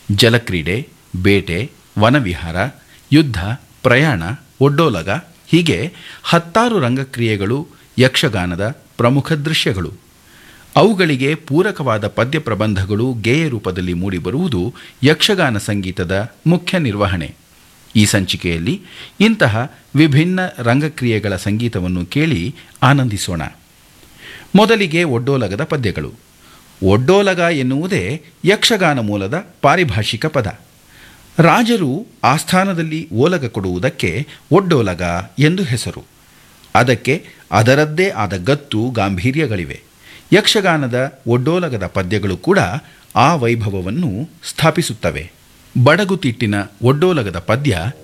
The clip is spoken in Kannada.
ಜಲಕ್ರೀಡೆ ಬೇಟೆ ವನವಿಹಾರ ಯುದ್ಧ ಪ್ರಯಾಣ ಒಡ್ಡೋಲಗ ಹೀಗೆ ಹತ್ತಾರು ರಂಗಕ್ರಿಯೆಗಳು ಯಕ್ಷಗಾನದ ಪ್ರಮುಖ ದೃಶ್ಯಗಳು ಅವುಗಳಿಗೆ ಪೂರಕವಾದ ಪದ್ಯ ಪ್ರಬಂಧಗಳು ಗೇಯ ರೂಪದಲ್ಲಿ ಮೂಡಿಬರುವುದು ಯಕ್ಷಗಾನ ಸಂಗೀತದ ಮುಖ್ಯ ನಿರ್ವಹಣೆ ಈ ಸಂಚಿಕೆಯಲ್ಲಿ ಇಂತಹ ವಿಭಿನ್ನ ರಂಗಕ್ರಿಯೆಗಳ ಸಂಗೀತವನ್ನು ಕೇಳಿ ಆನಂದಿಸೋಣ ಮೊದಲಿಗೆ ಒಡ್ಡೋಲಗದ ಪದ್ಯಗಳು ಒಡ್ಡೋಲಗ ಎನ್ನುವುದೇ ಯಕ್ಷಗಾನ ಮೂಲದ ಪಾರಿಭಾಷಿಕ ಪದ ರಾಜರು ಆಸ್ಥಾನದಲ್ಲಿ ಓಲಗ ಕೊಡುವುದಕ್ಕೆ ಒಡ್ಡೋಲಗ ಎಂದು ಹೆಸರು ಅದಕ್ಕೆ ಅದರದ್ದೇ ಆದ ಗತ್ತು ಗಾಂಭೀರ್ಯಗಳಿವೆ ಯಕ್ಷಗಾನದ ಒಡ್ಡೋಲಗದ ಪದ್ಯಗಳು ಕೂಡ ಆ ವೈಭವವನ್ನು ಸ್ಥಾಪಿಸುತ್ತವೆ ಬಡಗುತಿಟ್ಟಿನ ಒಡ್ಡೋಲಗದ ಪದ್ಯ